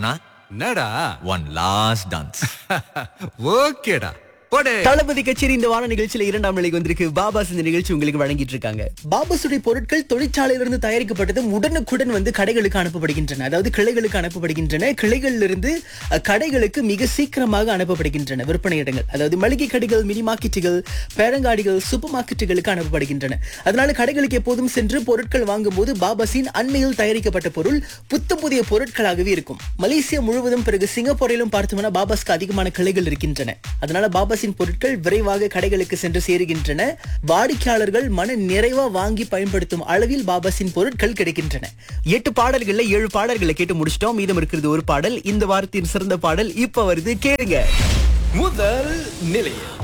அண்ணா என்னடா one last dance ஓகேடா போடே தளபதி கச்சேரி இந்த வார நிகழ்ச்சியில இரண்டாம் நிலைக்கு வந்திருக்கு பாபாஸ் இந்த நிகழ்ச்சி உங்களுக்கு வழங்கிட்டு இருக்காங்க பாபாசுடைய பொருட்கள் தொழிற்சாலையிலிருந்து தயாரிக்கப்பட்டதும் உடனுக்குடன் வந்து கடைகளுக்கு அனுப்பப்படுகின்றன அதாவது கிளைகளுக்கு அனுப்பப்படுகின்றன கிளைகளிலிருந்து இருந்து அஹ், கடைகளுக்கு மிக சீக்கிரமாக அனுப்பப்படுகின்றன விற்பனை இடங்கள் அதாவது மளிகை கடைகள் மினி மார்க்கெட்டுகள் பேரங்காடிகள் சூப்பர் மார்க்கெட்டுகளுக்கு அனுப்பப்படுகின்றன அதனால கடைகளுக்கு எப்போதும் சென்று பொருட்கள் வாங்கும்போது பாபாஸின் அண்மையில் தயாரிக்கப்பட்ட பொருள் புத்தம் புதிய பொருட்களாகவே இருக்கும் மலேசியா முழுவதும் பிறகு சிங்கப்பூரிலும் பார்த்தோம்னா பாபாஸ்க்கு அதிகமான கிளைகள் இருக்கின்றன அதனால பாபாஸின் பொருட்கள் விரைவாக கடைகளுக்கு சென்று சேருகின்றன வாடிக்கையாளர்கள் மன நிறைவா வாங்கி பயன்படுத்தும் அளவில் பாபாஸின் பொருட்கள் கிடைக்கின்றன எட்டு பாடல்கள்ல ஏழு பாடல்களை கேட்டு முடிச்சிட்டோம் மீதம் இருக்கிறது ஒரு பாடல் இந்த வாரத்தின் சிறந்த பாடல் இப்ப வருது கேளுங்க முதல் நிலையம்